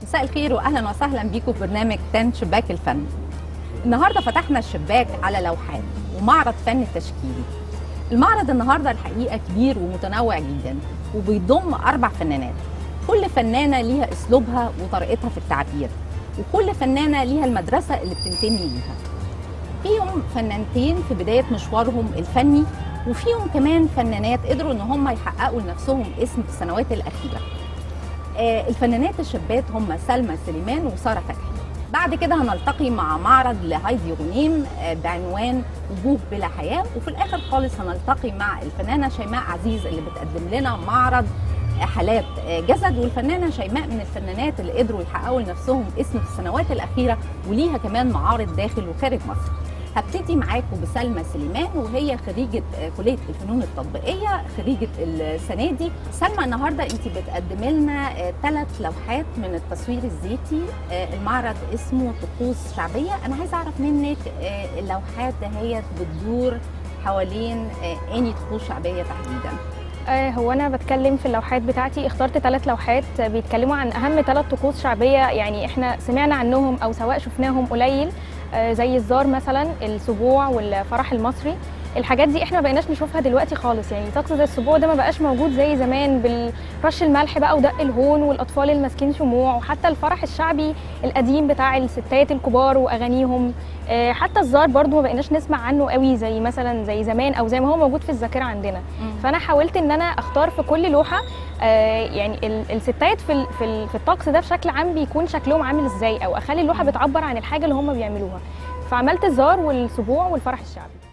مساء الخير واهلا وسهلا بيكم في برنامج تن شباك الفن. النهارده فتحنا الشباك على لوحات ومعرض فن تشكيلي. المعرض النهارده الحقيقه كبير ومتنوع جدا وبيضم اربع فنانات. كل فنانه ليها اسلوبها وطريقتها في التعبير وكل فنانه ليها المدرسه اللي بتنتمي ليها. فيهم فنانتين في بدايه مشوارهم الفني وفيهم كمان فنانات قدروا ان هم يحققوا لنفسهم اسم في السنوات الاخيره. آه، الفنانات الشابات هم سلمى سليمان وساره فتحي بعد كده هنلتقي مع معرض لهايدي غنيم آه، بعنوان وجوه بلا حياه وفي الاخر خالص هنلتقي مع الفنانه شيماء عزيز اللي بتقدم لنا معرض آه، حالات آه، جسد والفنانه شيماء من الفنانات اللي قدروا يحققوا لنفسهم اسم في السنوات الاخيره وليها كمان معارض داخل وخارج مصر هبتدي معاكم بسلمى سليمان وهي خريجه آه، كليه الفنون التطبيقيه خريجه السنه دي سلمى النهارده انت بتقدمي لنا ثلاث لوحات من التصوير الزيتي آه، المعرض اسمه طقوس شعبيه انا عايزه اعرف منك آه، اللوحات دهيت بتدور حوالين آه، اني طقوس شعبيه تحديدا آه، هو انا بتكلم في اللوحات بتاعتي اخترت ثلاث لوحات بيتكلموا عن اهم ثلاث طقوس شعبيه يعني احنا سمعنا عنهم او سواء شفناهم قليل آه، زي الزار مثلا السبوع والفرح المصري الحاجات دي احنا ما بقيناش نشوفها دلوقتي خالص يعني طقس زي السبوع ده ما بقاش موجود زي زمان بالرش الملح بقى ودق الهون والاطفال الماسكين شموع وحتى الفرح الشعبي القديم بتاع الستات الكبار واغانيهم آه، حتى الزار برضو ما بقيناش نسمع عنه قوي زي مثلا زي زمان او زي ما هو موجود في الذاكره عندنا فانا حاولت ان انا اختار في كل لوحه آه، يعني ال- الستات في ال- في ال- في الطقس ده بشكل عام بيكون شكلهم عامل ازاي او اخلي اللوحه بتعبر عن الحاجه اللي هم بيعملوها فعملت الزار والسبوع والفرح الشعبي